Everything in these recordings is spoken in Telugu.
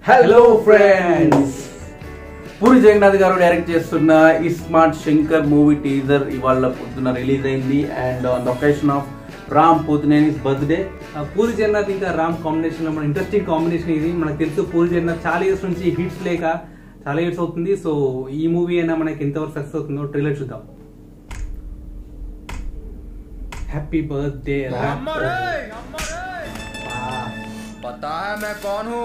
హలో ఫ్రెండ్స్ పూరి జగన్నాథ్ గారు డైరెక్ట్ చేస్తున్న ఇస్మార్ట్ శంకర్ మూవీ టీజర్ ఇవాళ పొద్దున రిలీజ్ అయింది and on the occasion of Ram Pothineni's birthday ఆ పూరి జగన్నాథ్ ఇంకా రామ్ కాంబినేషన్ లో మన ఇంట్రెస్టింగ్ కాంబినేషన్ ఇది మనకు తెలుసు పూరి జగన్నాథ్ చాలా ఇయర్స్ నుంచి హిట్స్ లేక చాలా ఇయర్స్ అవుతుంది సో ఈ మూవీ అయినా మనకి ఎంతవరకు సక్సెస్ అవుతుందో ట్రైలర్ చూద్దాం హ్యాపీ బర్త్డే पता है मैं कौन हूँ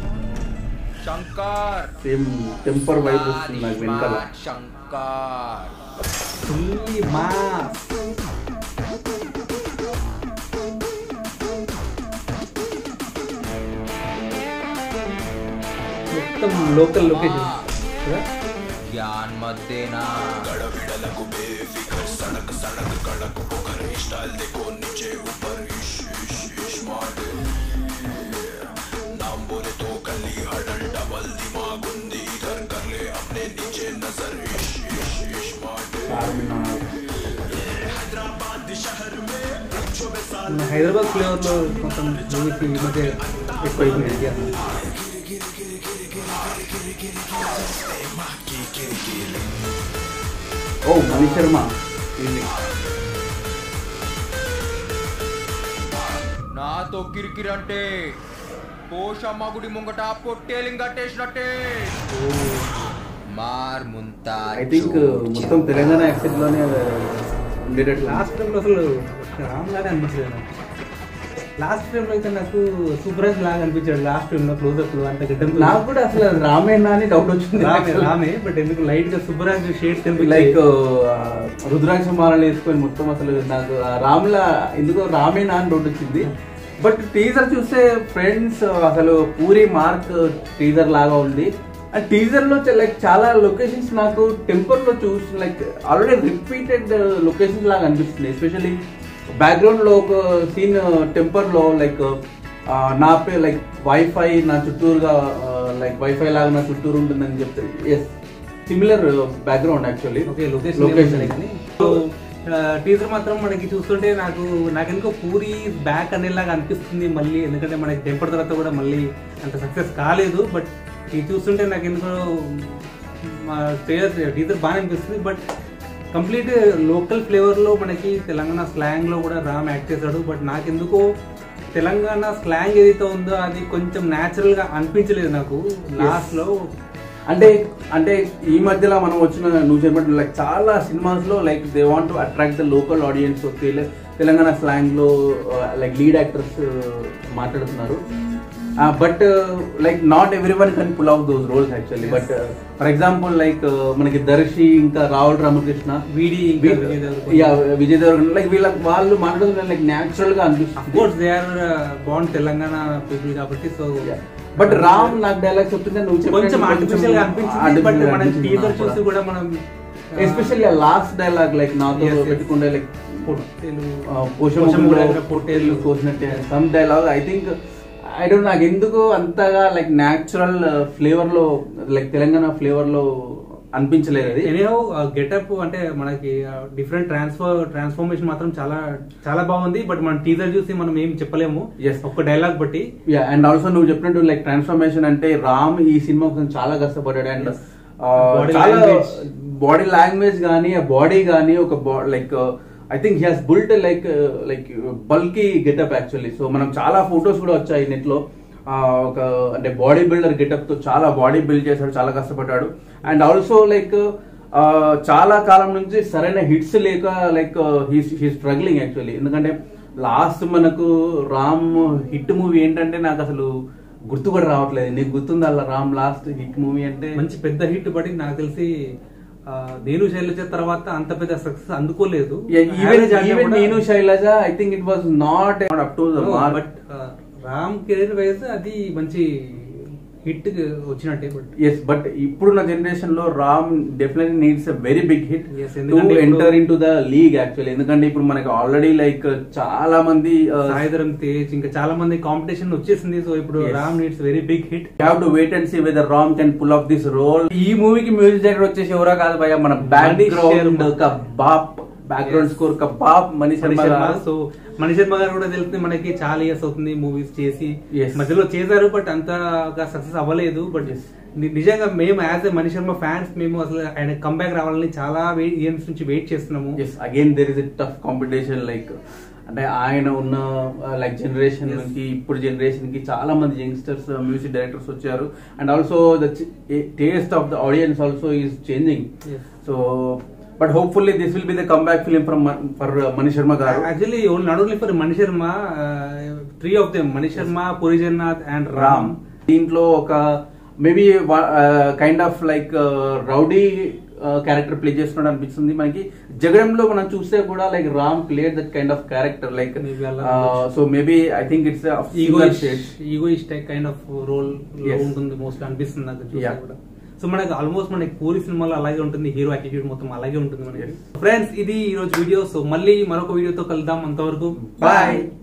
शंकर సేమ్ టెంపర్ వైబ్ వస్తుంది నాకు వెనకాల शंकर మాస్ మొత్తం లోకల్ లొకేషన్ ज्ञान मत देना చార్మినార్ మన హైదరాబాద్ ఫ్లేవర్ లో కొంచెం మూవీకి ఈ మధ్య ఎక్కువ అయిపోయింది ఓ మణి శర్మ ఇది నాతో కిరికిరి అంటే పోషమ్మ గుడి ముంగట పొట్టేలింగ్ కట్టేసినట్టే మార్ ముంతా ఐ థింక్ మొత్తం తెలంగాణ యాక్సెంట్ లోనే ఉండేటట్లు లాస్ట్ ఫ్రేమ్ లో అసలు రామ్ లాగా అనిపించలేదు నాకు లాస్ట్ ఫ్రేమ్ లో అయితే నాకు సూపరాజ్ లాగా అనిపించాడు లాస్ట్ ఫ్రేమ్ లో క్లోజప్ లో అంత గిడ్డం నాకు కూడా అసలు అది రామేనా అని డౌట్ వచ్చింది రామే రామే బట్ ఎందుకు లైట్ గా సుబ్బరాజ్ షేడ్స్ కనిపించాయి లైక్ రుద్రాక్ష మాలలు వేసుకొని మొత్తం అసలు నాకు ఆ రామ్లా ఎందుకో రామేనా అని డౌట్ వచ్చింది బట్ టీజర్ చూస్తే ఫ్రెండ్స్ అసలు పూరి మార్క్ టీజర్ లాగా ఉంది అండ్ టీజర్ లో లైక్ చాలా లొకేషన్స్ నాకు టెంపుల్ లో చూసి లైక్ ఆల్రెడీ రిపీటెడ్ లొకేషన్స్ లాగా అనిపిస్తుంది ఎస్పెషల్లీ బ్యాక్గ్రౌండ్ లో ఒక సీన్ టెంపర్ లో లైక్ నా పే లైక్ వైఫై నా చుట్టూరుగా లైక్ వైఫై లాగా నా చుట్టూరు ఉంటుందని చెప్తే yes similar background actually okay location కానీ సో టీజర్ మాత్రం మనకి చూస్తుంటే నాకు నాకు ఎందుకో పూరి బ్యాక్ అనేలాగా అనిపిస్తుంది మళ్ళీ ఎందుకంటే మనకి టెంపర్ తర్వాత కూడా మళ్ళీ అంత సక్సెస్ కాలేదు బట్ ఇది చూస్తుంటే నాకు ఎందుకో మా ట్రైలర్ టీజర్ బాగా అనిపిస్తుంది బట్ కంప్లీట్ లోకల్ ఫ్లేవర్లో మనకి తెలంగాణ స్లాంగ్లో కూడా రామ్ యాక్ట్ చేశాడు బట్ నాకెందుకో తెలంగాణ స్లాంగ్ ఏదైతే ఉందో అది కొంచెం న్యాచురల్గా అనిపించలేదు నాకు లాస్ట్లో అంటే అంటే ఈ మధ్యలో మనం వచ్చిన నువ్వు చెప్పినట్టు లైక్ చాలా సినిమాస్ లో like they want to attract the local audience Telangana slang లో లైక్ లీడ్ యాక్టర్స్ మాట్లాడుతున్నారు but like not everyone can pull off those roles actually but for example like మనకి దర్శి ఇంకా రావుల్ రామకృష్ణ వీడి ఇంకా విజయ్ దేవరకొండ. యా విజయ్ దేవరకొండ లైక్ వీళ్ళ వాళ్ళు మాట్లాడుతున్నారు లైక్ న్యాచురల్ గా అనిపిస్తుంది కోర్స్ దే ఆర్ బాండ్ తెలంగాణ పీపుల్ కాబట్టి సో బట్ రామ్ నాకు డైలాగ్స్ చెప్తుంటే నువ్వు చెప్పినట్టు కొంచెం ఆర్టిఫిషియల్ గా అనిపించింది బట్ మనం టీజర్ చూసి కూడా మనం ఎస్పెషల్లీ లాస్ట్ డైలాగ్ లైక్ నాతో Yes, yes. పెట్టుకుంటే లైక్ పొట్టేలు పోషములో పొట్టేలు పొట్టేళ్ళు కోసినట్టే some dialogue I think I don't నాకు ఎందుకు అంతగా లైక్ న్యాచురల్ ఫ్లేవర్ లో లైక్ తెలంగాణ ఫ్లేవర్ లో అనిపించలేదు అది ఎనీహౌ గెటప్ అంటే మనకి డిఫరెంట్ ట్రాన్స్ఫర్ ట్రాన్స్ఫర్మేషన్ మాత్రం చాలా చాలా బాగుంది బట్ మనం టీజర్ చూసి మనం ఏం చెప్పలేము Yes. ఒక్క డైలాగ్ బట్టి యా అండ్ ఆల్సో నువ్వు చెప్పినట్టు లైక్ ట్రాన్స్ఫర్మేషన్ అంటే రామ్ ఈ సినిమా కోసం చాలా కష్టపడ్డాడు అండ్ Yes. Body చాలా language. బాడీ లాంగ్వేజ్ కానీ ఆ బాడీ కానీ ఒక like I think has built like like bulky getup actually so మనం చాలా ఫొటోస్ కూడా వచ్చాయి నెట్ లో ఆ, ఒక అంటే బాడీ బిల్డర్ గెటప్ తో చాలా బాడీ బిల్డ్ చేశాడు చాలా కష్టపడ్డాడు అండ్ ఆల్సో లైక్ చాలా కాలం నుంచి సరైన హిట్స్ లేక లైక్ హీ స్ట్రగ్లింగ్ యాక్చువల్లీ ఎందుకంటే లాస్ట్ మనకు రామ్ హిట్ మూవీ ఏంటంటే నాకు అసలు గుర్తు కూడా రావట్లేదు నీకు గుర్తుంది అలా రామ్ లాస్ట్ హిట్ మూవీ అంటే మంచి పెద్ద హిట్ బట్టి నాకు తెలిసి ఆ, నేను శైలజ తర్వాత అంత పెద్ద success అందుకోలేదు even even Nenu Sailaja I think it was not up to the mark but Ram career wise అది మంచి హిట్ వచ్చినట్టే బట్ ఎస్ బట్ ఇప్పుడున్న జనరేషన్ లో Ram definitely needs a very big hit Yes, to ఎందుకంటే ఇప్పుడు- enter in to the league actually ఎందుకంటే ఇప్పుడు మనకి ఆల్రెడీ లైక్ చాలా మంది సాయిధరం తేజ్ ఇంకా చాలా మంది కాంపిటీషన్ వచ్చేసింది సో ఇప్పుడు Yes. Ram needs very big hit have to wait and see whether Ram can pull off this role ఈ మూవీకి మ్యూజిక్ డైరెక్టర్ వచ్చేసి ఎవరో కాదు భయ మన బ్యాక్ మనీష్ గ్రౌండ్ శర్మ. ఒక బాప్ బ్యాక్గ్రౌండ్ స్కోర్ కబాబ్ మణి శర్మ గారు సో మణి శర్మ గారు కూడా తెలిస్తే మనకి చాలా ఇయర్స్ అవుతుంది మూవీస్ చేసి Yes. మధ్యలో చేశారు బట్ అంతగా సక్సెస్ అవ్వలేదు బట్ Yes. నిజంగా మేము as a Mani Sharma fans మేము అసలు ఆయన కంబ్యాక్ రావాలని చాలా ఇయర్స్ నుంచి వెయిట్ చేస్తున్నాము yes again there is a tough competition like అంటే ఆయన ఉన్న లైక్ జనరేషన్ Yes. నుంచి ఇప్పుడు జనరేషన్ కి చాలా మంది యంగ్స్టర్స్ మ్యూజిక్ డైరెక్టర్స్ వచ్చారు and also the taste of the audience also is changing Yes. So but hopefully this will be the comeback film from for Mani Sharma garu actually not only for Mani Sharma three of them Mani Sharma Puri Jagannadh and Ram Ram దీంట్లో ఒక maybe kind of like rowdy character play చేస్తున్నాడు అనిపిస్తుంది మనకి జగడంలో మనం చూస్తే కూడా like Ram played that kind of character like Maybe అలా so maybe I think it's ego ego type kind of role Yes. ఉంటుంది మోస్ట్ అనిపిస్తుంది నాకు చూస్తే Yeah. కూడా సో మనకి ఆల్మోస్ట్ మనకి పూరి సినిమాలో అలాగే ఉంటుంది హీరో యాటిట్యూడ్ మొత్తం అలాగే ఉంటుంది మనకి Yes. ఫ్రెండ్స్ ఇది ఈ రోజు వీడియో సో మళ్ళీ మరొక వీడియోతో కలుద్దాం అంతవరకు Bye.